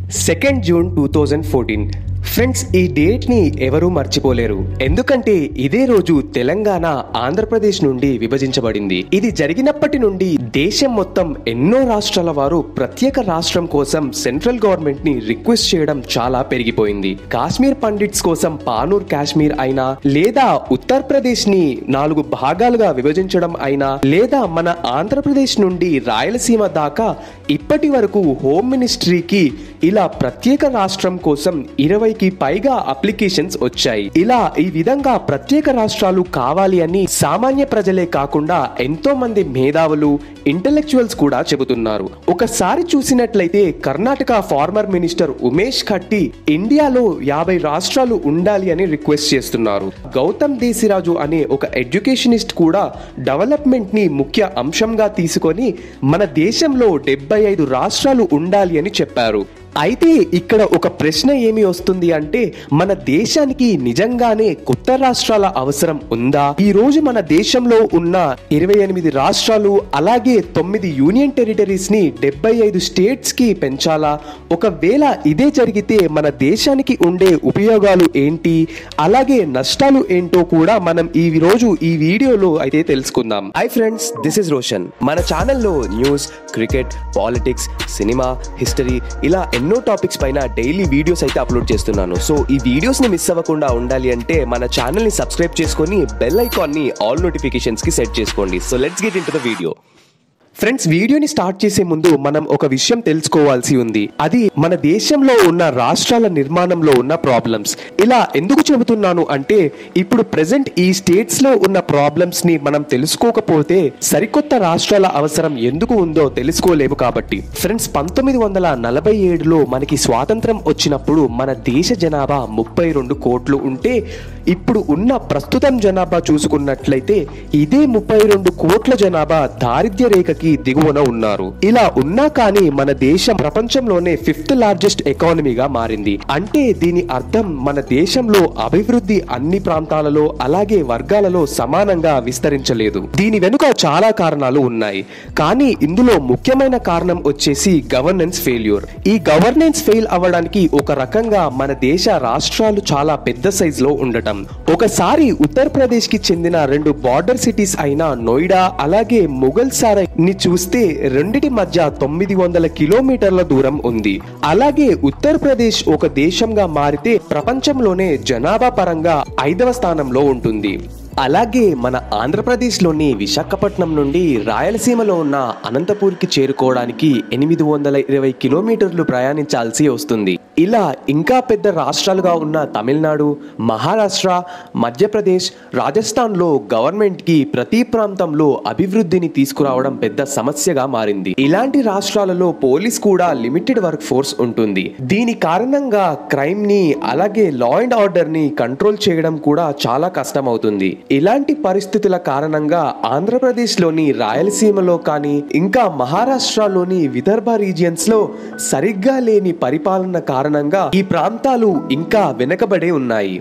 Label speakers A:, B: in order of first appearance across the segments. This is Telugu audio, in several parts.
A: second June two thousand fourteen friends ఈ డేట్ ని ఎవరూ మర్చిపోలేరు ఎందుకంటే ఇదే రోజు తెలంగాణ ఆంధ్రప్రదేశ్ నుండి విభజించబడింది ఇది జరిగినప్పటి నుండి దేశం మొత్తం ఎన్నో రాష్ట్రాల వారు ప్రత్యేక రాష్ట్రం కోసం సెంట్రల్ గవర్నమెంట్ ని రిక్వెస్ట్ చేయడం చాలా పెరిగిపోయింది కాశ్మీర్ పండిట్స్ కోసం పానూర్ కాశ్మీర్ అయినా లేదా ఉత్తరప్రదేశ్ ని నాలుగు భాగాలుగా విభజించడం అయినా లేదా మన ఆంధ్రప్రదేశ్ నుండి రాయలసీమ దాకా ఇప్పటి వరకు హోమ్ మినిస్ట్రీకి ఇలా ప్రత్యేక రాష్ట్రం కోసం ఇరవైకి పైగా అప్లికేషన్స్ వచ్చాయి ఇలా ఈ విధంగా ప్రత్యేక రాష్ట్రాలు కావాలి అని సామాన్య ప్రజలే కాకుండా ఎంతో మంది మేధావులు ఇంటలెక్చువల్స్ కూడా చెబుతున్నారు ఒకసారి చూసినట్లయితే కర్ణాటక ఫార్మర్ మినిస్టర్ ఉమేష్ ఖట్టి ఇండియాలో యాభై రాష్ట్రాలు ఉండాలి అని రిక్వెస్ట్ చేస్తున్నారు గౌతమ్ దేశిరాజు అనే ఒక ఎడ్యుకేషనిస్ట్ కూడా డెవలప్మెంట్ ని ముఖ్య అంశంగా తీసుకొని మన దేశంలో డెబ్బై ఐదు రాష్ట్రాలు ఉండాలి అని చెప్పారు అయితే ఇక్కడ ఒక ప్రశ్న ఏమి వస్తుంది అంటే మన దేశానికి నిజంగానే కొత్త రాష్ట్రాల అవసరం ఉందా ఈ రోజు మన దేశంలో ఉన్న ఇరవై ఎనిమిది రాష్ట్రాలు అలాగే తొమ్మిది యూనియన్ టెరిటరీస్ ని డెబ్బై ఐదు స్టేట్స్ కి పెంచాలా ఒకవేళ ఇదే జరిగితే మన దేశానికి ఉండే ఉపయోగాలు ఏంటి అలాగే నష్టాలు ఏంటో కూడా మనం ఈ రోజు ఈ వీడియోలో అయితే తెలుసుకుందాం hi friends this is Roshan మన ఛానల్లో news cricket politics cinema history ఇలా ఎన్నో టాపిక్స్ పైన డైలీ వీడియోస్ అయితే అప్లోడ్ చేస్తున్నాను సో ఈ వీడియోస్ ని మిస్ అవ్వకుండా ఉండాలి అంటే మన ఛానల్ ని సబ్స్క్రైబ్ చేసుకొని బెల్ ఐకాన్ ని ఆల్ నోటిఫికేషన్స్ కి సెట్ చేసుకోండి so let's get into the video friends వీడియోని స్టార్ట్ చేసే ముందు మనం ఒక విషయం తెలుసుకోవాల్సి ఉంది అది మన దేశంలో ఉన్న రాష్ట్రాల నిర్మాణంలో ఉన్న ప్రాబ్లమ్స్ ఇలా ఎందుకు చెబుతున్నాను అంటే ఇప్పుడు ప్రెసెంట్ ఈ స్టేట్స్ లో ఉన్న ప్రాబ్లమ్స్ ని మనం తెలుసుకోకపోతే సరికొత్త రాష్ట్రాల అవసరం ఎందుకు ఉందో తెలుసుకోలేము కాబట్టి ఫ్రెండ్స్ పంతొమ్మిది వందల నలభై ఏడులో మనకి స్వాతంత్రం వచ్చినప్పుడు మన దేశ జనాభా ముప్పై రెండు కోట్లు ఉంటే ఇప్పుడు ఉన్న ప్రస్తుతం జనాభా చూసుకున్నట్లయితే ఇదే ముప్పై రెండు కోట్ల జనాభా దారిద్ర్య రేఖకి దిగువన ఉన్నారు ఇలా ఉన్నా కానీ మన దేశం ప్రపంచంలోనే ఫిఫ్త్ లార్జెస్ట్ ఎకానమీగా మారింది అంటే దీని అర్థం మన దేశంలో అభివృద్ధి అన్ని ప్రాంతాలలో అలాగే వర్గాలలో సమానంగా విస్తరించలేదు దీని వెనుక చాలా కారణాలు ఉన్నాయి కానీ ఇందులో ముఖ్యమైన కారణం వచ్చేసి గవర్నెన్స్ ఫెయిల్యూర్ ఈ గవర్నెన్స్ ఫెయిల్ అవ్వడానికి ఒక రకంగా మన దేశ రాష్ట్రాలు చాలా పెద్ద సైజ్ లో ఉండటం ఒకసారి ఉత్తరప్రదేశ్ కి చెందిన రెండు బార్డర్ సిటీస్ అయిన నోయిడా అలాగే ముఘల్ సారై ని చూస్తే రెండిటి మధ్య తొమ్మిది వందల కిలోమీటర్ల దూరం ఉంది అలాగే ఉత్తరప్రదేశ్ ఒక దేశంగా మారితే ప్రపంచంలోనే జనాభా పరంగా ఐదవ స్థానంలో ఉంటుంది అలాగే మన ఆంధ్రప్రదేశ్లోని విశాఖపట్నం నుండి రాయలసీమలో ఉన్న అనంతపూర్కి చేరుకోవడానికి ఎనిమిది వందల ఇరవై కిలోమీటర్లు ప్రయాణించాల్సి వస్తుంది ఇలా ఇంకా పెద్ద రాష్ట్రాలుగా ఉన్న తమిళనాడు మహారాష్ట్ర మధ్యప్రదేశ్ రాజస్థాన్లో గవర్నమెంట్కి ప్రతి ప్రాంతంలో అభివృద్ధిని తీసుకురావడం పెద్ద సమస్యగా మారింది ఇలాంటి రాష్ట్రాలలో పోలీస్ కూడా లిమిటెడ్ వర్క్ ఫోర్స్ ఉంటుంది దీని కారణంగా క్రైమ్ ని అలాగే లా అండ్ ఆర్డర్ ని కంట్రోల్ చేయడం కూడా చాలా కష్టమవుతుంది ఇలాంటి పరిస్థితుల కారణంగా ఆంధ్రప్రదేశ్ లోని రాయలసీమలో కానీ ఇంకా మహారాష్ట్రలోని విదర్భ రీజియన్స్ లో సరిగ్గా లేని పరిపాలన కారణంగా ఈ ప్రాంతాలు ఇంకా వెనకబడే ఉన్నాయి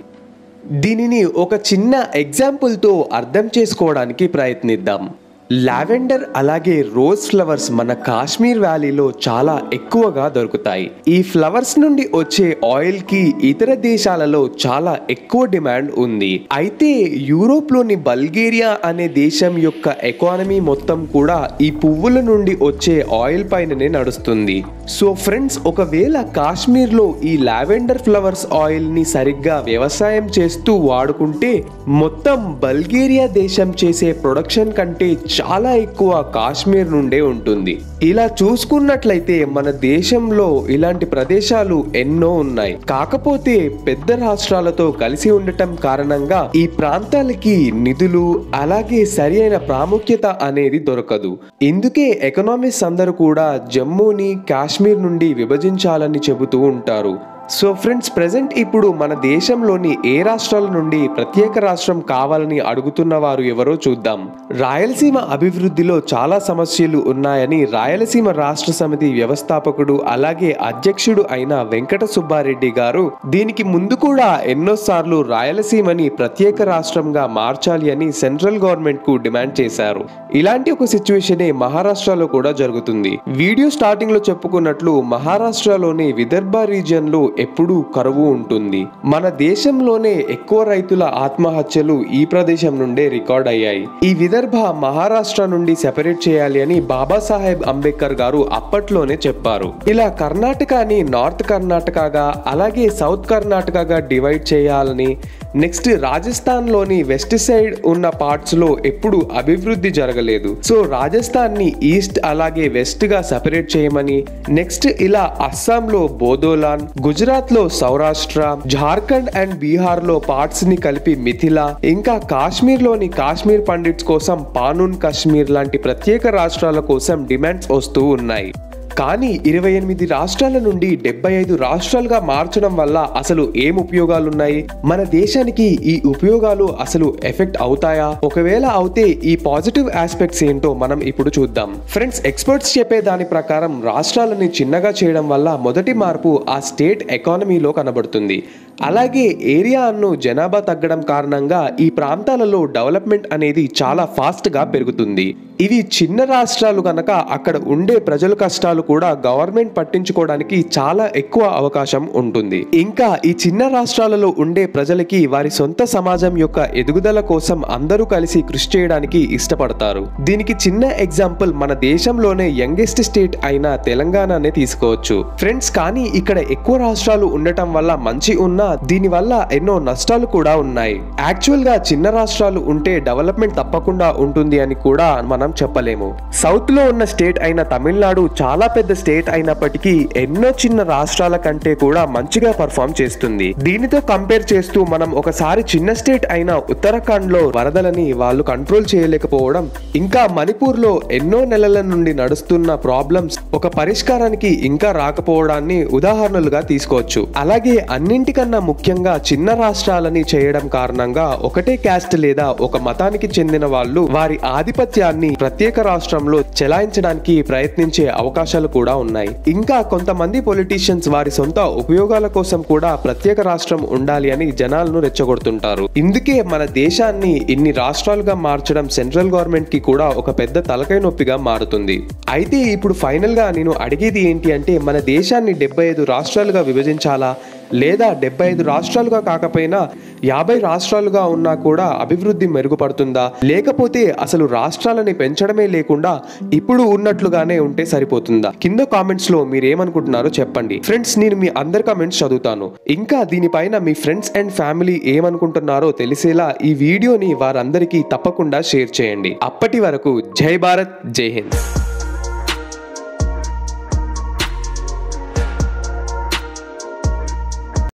A: దీనిని ఒక చిన్న ఎగ్జాంపుల్తో అర్థం చేసుకోవడానికి ప్రయత్నిద్దాం లావెండర్ అలాగే రోజ్ ఫ్లవర్స్ మన కాశ్మీర్ వ్యాలీలో చాలా ఎక్కువగా దొరుకుతాయి ఈ ఫ్లవర్స్ నుండి వచ్చే ఆయిల్ కి ఇతర దేశాలలో చాలా ఎక్కువ డిమాండ్ ఉంది అయితే యూరోప్ లోని బల్గేరియా అనే దేశం యొక్క ఎకానమీ మొత్తం కూడా ఈ పువ్వుల నుండి వచ్చే ఆయిల్ పైననే నడుస్తుంది సో ఫ్రెండ్స్ ఒకవేళ కాశ్మీర్ లో ఈ లావెండర్ ఫ్లవర్స్ ఆయిల్ ని సరిగ్గా వ్యవసాయం చేస్తూ వాడుకుంటే మొత్తం బల్గేరియా దేశం చేసే ప్రొడక్షన్ కంటే చాలా ఎక్కువ కాశ్మీర్ నుండే ఉంటుంది ఇలా చూసుకున్నట్లయితే మన దేశంలో ఇలాంటి ప్రదేశాలు ఎన్నో ఉన్నాయి కాకపోతే పెద్ద రాష్ట్రాలతో కలిసి ఉండటం కారణంగా ఈ ప్రాంతాలకి నిధులు అలాగే సరి అయిన ప్రాముఖ్యత అనేది దొరకదు ఇందుకే ఎకనామిక్స్ అందరూ కూడా జమ్మూని కాశ్మీర్ నుండి విభజించాలని చెబుతూ ఉంటారు సో ఫ్రెండ్స్ ప్రెసెంట్ ఇప్పుడు మన దేశంలోని ఏ రాష్ట్రాల నుండి ప్రత్యేక రాష్ట్రం కావాలని అడుగుతున్న వారు ఎవరో చూద్దాం రాయలసీమ అభివృద్ధిలో చాలా సమస్యలు ఉన్నాయని రాయలసీమ రాష్ట్ర సమితి వ్యవస్థాపకుడు అలాగే అధ్యక్షుడు అయిన వెంకట సుబ్బారెడ్డి గారు దీనికి ముందు కూడా ఎన్నోసార్లు రాయలసీమని ప్రత్యేక రాష్ట్రంగా మార్చాలి అని సెంట్రల్ గవర్నమెంట్ కు డిమాండ్ చేశారు ఇలాంటి ఒక సిచ్యువేషనే మహారాష్ట్రలో కూడా జరుగుతుంది వీడియో స్టార్టింగ్ లో చెప్పుకున్నట్లు మహారాష్ట్రలోని విదర్భ రీజియన్ లో ఎప్పుడూ కరువు ఉంటుంది మన దేశంలోనే ఎక్కువ రైతుల ఆత్మహత్యలు ఈ ప్రదేశం నుండే రికార్డ్ అయ్యాయి ఈ విదర్భ మహారాష్ట్ర నుండి సెపరేట్ చేయాలి అని బాబాసాహెబ్ అంబేద్కర్ గారు అప్పట్లోనే చెప్పారు ఇలా కర్ణాటకని నార్త్ కర్ణాటకగా అలాగే సౌత్ కర్ణాటకగా డివైడ్ చేయాలని నెక్స్ట్ రాజస్థాన్ లోని వెస్ట్ సైడ్ ఉన్న పార్ట్స్ లో ఎప్పుడు అభివృద్ధి జరగలేదు సో రాజస్థాన్ ని ఈస్ట్ అలాగే వెస్ట్ గా సెపరేట్ చేయమని నెక్స్ట్ ఇలా అస్సాం లో బోదోలాన్ గుజరాత్ లో సౌరాష్ట్ర జార్ఖండ్ అండ్ బీహార్ లో పార్ట్స్ ని కలిపి మిథిలా ఇంకా కాశ్మీర్ లోని కాశ్మీర్ పండిట్స్ కోసం పానూన్ కాశ్మీర్ లాంటి ప్రత్యేక రాష్ట్రాల కోసం డిమాండ్స్ వస్తూ ఉన్నాయి కానీ ఇరవై ఎనిమిది రాష్ట్రాల నుండి డెబ్బై ఐదు రాష్ట్రాలుగా మార్చడం వల్ల అసలు ఏం ఉపయోగాలున్నాయి మన దేశానికి ఈ ఉపయోగాలు అసలు ఎఫెక్ట్ అవుతాయా ఒకవేళ అవుతే ఈ పాజిటివ్ ఆస్పెక్ట్స్ ఏంటో మనం ఇప్పుడు చూద్దాం ఫ్రెండ్స్ ఎక్స్పర్ట్స్ చెప్పే దాని ప్రకారం రాష్ట్రాలని చిన్నగా చేయడం వల్ల మొదటి మార్పు ఆ స్టేట్ ఎకానమీలో కనబడుతుంది అలాగే ఏరియా అన్ను జనాభా తగ్గడం కారణంగా ఈ ప్రాంతాలలో డెవలప్మెంట్ అనేది చాలా ఫాస్ట్ గా పెరుగుతుంది ఇవి చిన్న రాష్ట్రాలు కనుక అక్కడ ఉండే ప్రజల కష్టాలు కూడా గవర్నమెంట్ పట్టించుకోవడానికి చాలా ఎక్కువ అవకాశం ఉంటుంది ఇంకా ఈ చిన్న రాష్ట్రాలలో ఉండే ప్రజలకి వారి సొంత సమాజం యొక్క ఎదుగుదల కోసం అందరూ కలిసి కృషి చేయడానికి ఇష్టపడతారు దీనికి చిన్న ఎగ్జాంపుల్ మన దేశంలోనే యంగెస్ట్ స్టేట్ అయిన తెలంగాణనే తీసుకోవచ్చు ఫ్రెండ్స్ కానీ ఇక్కడ ఎక్కువ రాష్ట్రాలు ఉండటం వల్ల మంచి ఉన్నా దీని వల్ల ఎన్నో నష్టాలు కూడా ఉన్నాయి యాక్చువల్ గా చిన్న రాష్ట్రాలు ఉంటే డెవలప్మెంట్ తప్పకుండా ఉంటుంది అని కూడా మనం చెప్పలేము సౌత్ లో ఉన్న స్టేట్ అయిన తమిళనాడు చాలా పెద్ద స్టేట్ అయినప్పటికీ ఎన్నో చిన్న రాష్ట్రాల కంటే కూడా మంచిగా పర్ఫామ్ చేస్తుంది దీనితో కంపేర్ చేస్తూ మనం ఒకసారి చిన్న స్టేట్ అయిన ఉత్తరాఖండ్ లో వరదలని వాళ్ళు కంట్రోల్ చేయలేకపోవడం ఇంకా మణిపూర్ లో ఎన్నో నెలల నుండి నడుస్తున్న ప్రాబ్లమ్స్ ఒక పరిష్కారానికి ఇంకా రాకపోవడాన్ని ఉదాహరణలుగా తీసుకోవచ్చు అలాగే అన్నింటికన్నా ముఖ్యంగా చిన్న రాష్ట్రాలని చేయడం కారణంగా ఒకటే క్యాస్ట్ లేదా ఒక మతానికి చెందిన వాళ్ళు వారి ఆధిపత్యాన్ని ప్రత్యేక రాష్ట్రంలో చెలాయించడానికి ప్రయత్నించే అవకాశాలు కూడా ఉన్నాయి ఇంకా కొంతమంది పొలిటీషియన్స్ వారి సొంత ఉపయోగాల కోసం కూడా ప్రత్యేక రాష్ట్రం ఉండాలి అని జనాలను రెచ్చగొడుతుంటారు ఇందుకే మన దేశాన్ని ఇన్ని రాష్ట్రాలుగా మార్చడం సెంట్రల్ గవర్నమెంట్ కి కూడా ఒక పెద్ద తలకాయ నొప్పిగా మారుతుంది అయితే ఇప్పుడు ఫైనల్ గా నేను అడిగేది ఏంటి అంటే మన దేశాన్ని డెబ్బై ఐదు రాష్ట్రాలుగా విభజించాలా లేదా డెబ్బై ఐదు రాష్ట్రాలుగా కాకపోయినా యాభై రాష్ట్రాలుగా ఉన్నా కూడా అభివృద్ధి మెరుగుపడుతుందా లేకపోతే అసలు రాష్ట్రాలని పెంచడమే లేకుండా ఇప్పుడు ఉన్నట్లుగానే ఉంటే సరిపోతుందా కింద కామెంట్స్ లో మీరు ఏమనుకుంటున్నారో చెప్పండి ఫ్రెండ్స్ నేను మీ అందరి కామెంట్స్ చదువుతాను ఇంకా దీనిపైన మీ ఫ్రెండ్స్ అండ్ ఫ్యామిలీ ఏమనుకుంటున్నారో తెలిసేలా ఈ వీడియోని వారందరికీ తప్పకుండా షేర్ చేయండి అప్పటి వరకు జై భారత్ జై హింద్